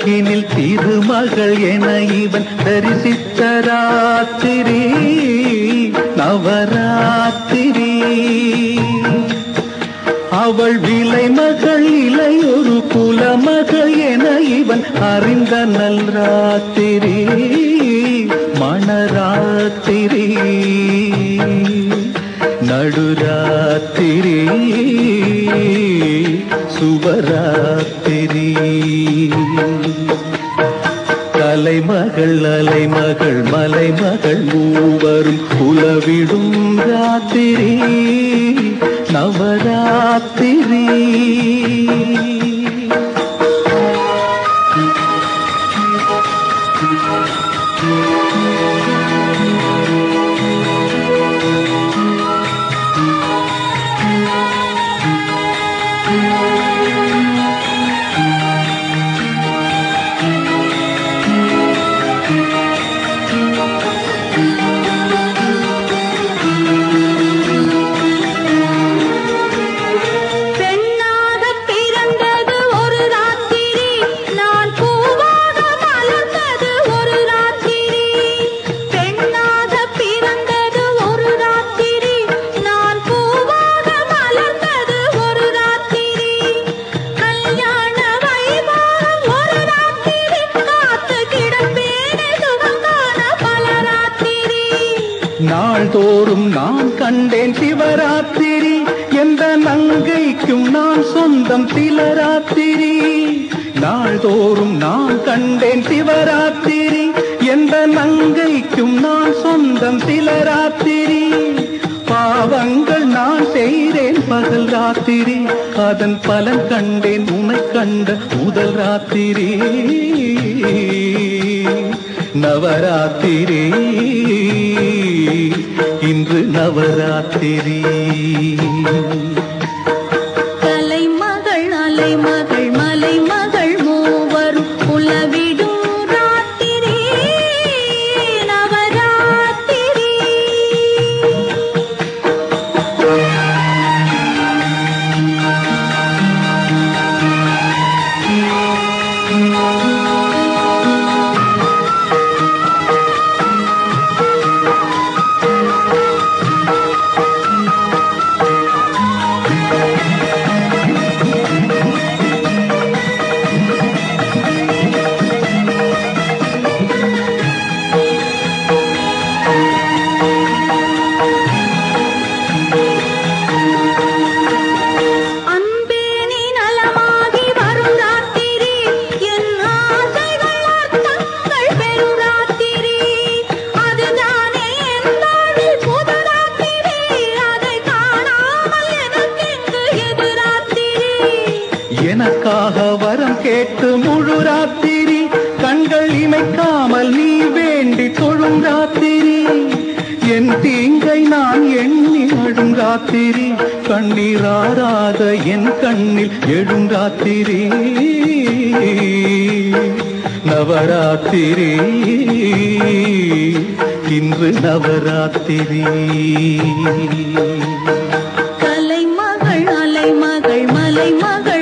உலகினில் திருமகள் என இவன் தரிசித்த ராத்திரி நவராத்திரி அவள் விலை மகள் இலை ஒரு குலமகள் என இவன் அறிந்த நல் ராத்திரி மணராத்திரி நடுராத்திரி சுபராத்திரி கலைமகள் அலைமகள் மலைமகள் மூவரும் புலவிடும் ராத்திரி நவராத்திரி பெண்ணாக பிறந்தது ஒரு ராத்திரி நான் பூவாக மலர்ந்தது ஒரு ராத்திரி பெண்ணாக பிறந்தது ஒரு ராத்திரி நான் பூவாக மலர்ந்தது ஒரு ராத்திரி கல்யாண வைபவம் ஒரு ராத்திரி காத்து கிடப்பேனே சுகம் காண பல ராத்திரி நாள்தோறும் நான் கண்டேன் சிவராத்திரி எந்த நங்கைக்கும் நான் சொந்தம் சிலராத்திரி நாள்தோறும் நான் கண்டேன் சிவராத்திரி எந்த நங்கைக்கும் நான் சொந்தம் சிலராத்திரி பாவங்கள் நான் செய்தேன் பகல் ராத்திரி அதன் பலன் கண்டேன் உனை கண்ட முதல் ராத்திரி நவராத்திரி இன்று நவராத்திரி கலைமகள் அலைமகள் மலைமகள் மூவரும் உலவிடும் ராத்திரி நவராத்திரி அன்பே நீ நலமாகி வரும் ராத்திரி என் ஆசைகள் அர்த்தங்கள் பெறும் ராத்திரி அதுதானே என் வாழ்வில் புது ராத்திரி அதை காணாமல் எனக்கெங்கு எது ராத்திரி எனக்காக வரம் கேட்டு முழு ராத்திரி கண்கள் இமைக்காமல் நீ வேண்டி தொழும் ராத்திரி என் தீங்கை நான் எண்ணி அழும் ராத்திரி கண்ணீராராத என் கண்ணில் எழும் ராத்திரி நவராத்திரி இன்று நவராத்திரி கலைமகள் அலைமகள் மலைமகள்